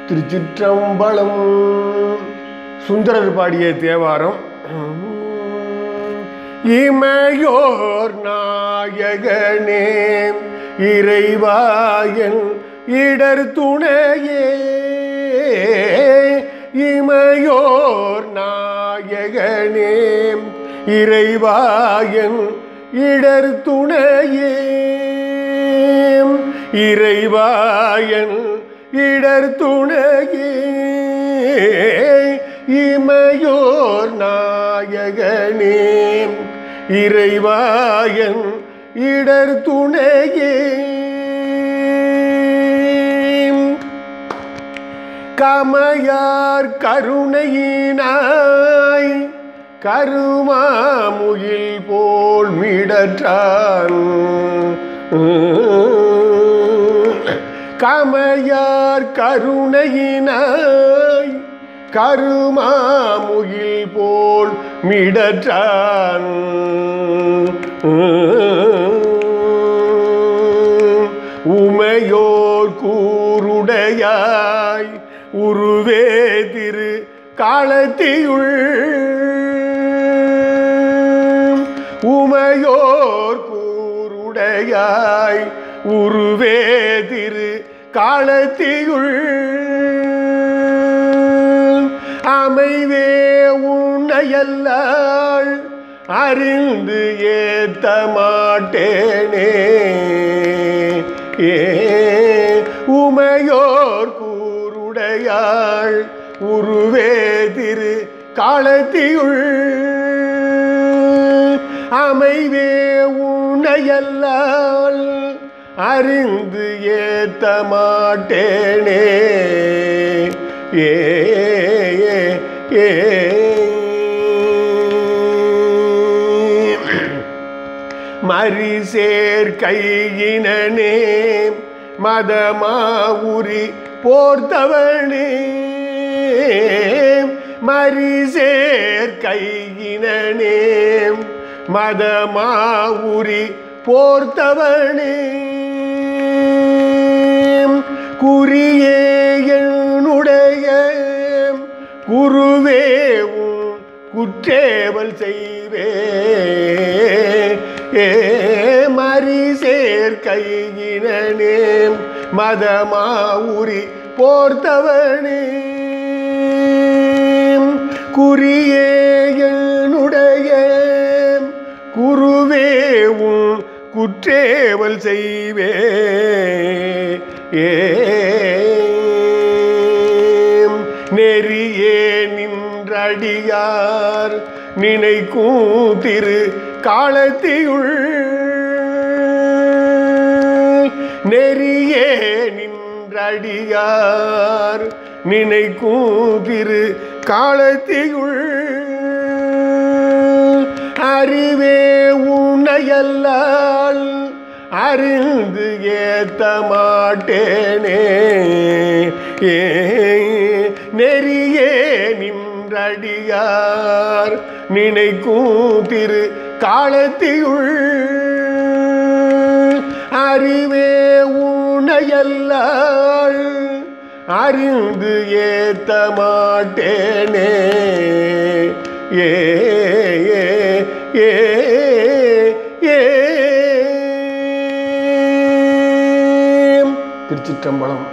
திருச்சிற்றம்பலம் சுந்தரர் பாடிய தேவாரம் இமையோர் நாயகனே இறைவாயன் இடர் துணையே இமையோர் நாயகனே இறைவாயன் இடர் துணையே இறைவாயன் இடர் துணையே இமையோர் நாயகனே இறைவாயன் இடர் துணையே கமையார் கருணையினாய் கருமாமுயில் போல் மிடற்றான் கமையார் கருணையினாய் கருமாமுயில் போல் மிடற்றான் உமையோர் கூருடையாய் உருவே திரு காலத்தியுள் உமையோர் கூருடையாய் உருவே திரு காலத்தியுள் அமைவே உன்னையல்லாள் அறிந்து ஏத்த மாட்டேனே ஏ உமையோர் கூருடையாள் உருவே திரு காலத்தியுள் அமைவே உன்னையல்லால் அறிந்து ஏத்த மாட்டேனே ஏ ஏ, ஏ மரிசேர் கையினனே மதமாவுரி போர்த்தவனே மரிசேர் கையினனே மதமாவுரி போர்த்தவனே குறியே என்னுடைய குருவே உன் குற்றேவல் செய்வே ஏ மரிசேர் கையினே மதமாவுரி போர்த்தவனே குறியே என்னுடைய குருவே உன் குற்றேவல் செய்வே ஏ நெறியே நின்றடியார் நினைக்கும் திரு காலத்தியுள் நெறியே நின்றடியார் நினைக்கும் திரு காலத்தியுள் அறிவே உன்னையல்லால் அறிந்து ஏத்த மாட்டேனே ஏ நெறியே நின்றடியார் நினைக்கும் திரு காலத்தியுள் அறிவே உன்னையல்லால் அறிந்து ஏத்த மாட்டேனே ஏ ஏ ஏ ஏ திருச்சிற்றம்பலம்